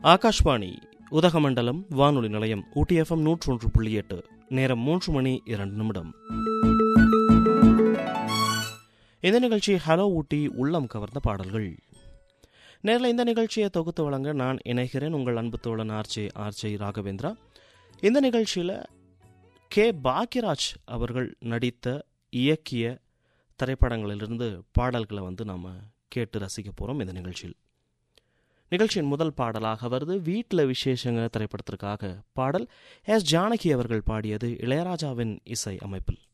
ஆகாஷ்வாணி உதகமண்டலம் வானொலி நிலையம் ஊட்டி எஃப்எம் நூற்றொன்று புள்ளி எட்டு நேரம் மூன்று மணி இரண்டு நிமிடம் இந்த நிகழ்ச்சி ஹலோ ஊட்டி உள்ளம் கவர்ந்த பாடல்கள் நேரில் இந்த நிகழ்ச்சியை தொகுத்து வழங்க நான் இணைகிறேன் உங்கள் அன்பு தோழன் ஆர்ஜே ஆர்ஜே ராகவேந்திரா இந்த நிகழ்ச்சியில் கே பாக்யராஜ் அவர்கள் நடித்த இயக்கிய திரைப்படங்களிலிருந்து பாடல்களை வந்து நாம் கேட்டு ரசிக்க போகிறோம் இந்த நிகழ்ச்சியில் நிகழ்ச்சியின் முதல் பாடலாக வருது வீட்டில் விசேஷங்க திரைப்படத்திற்காக பாடல் எஸ் ஜானகி அவர்கள் பாடியது இளையராஜாவின் இசை அமைப்பில்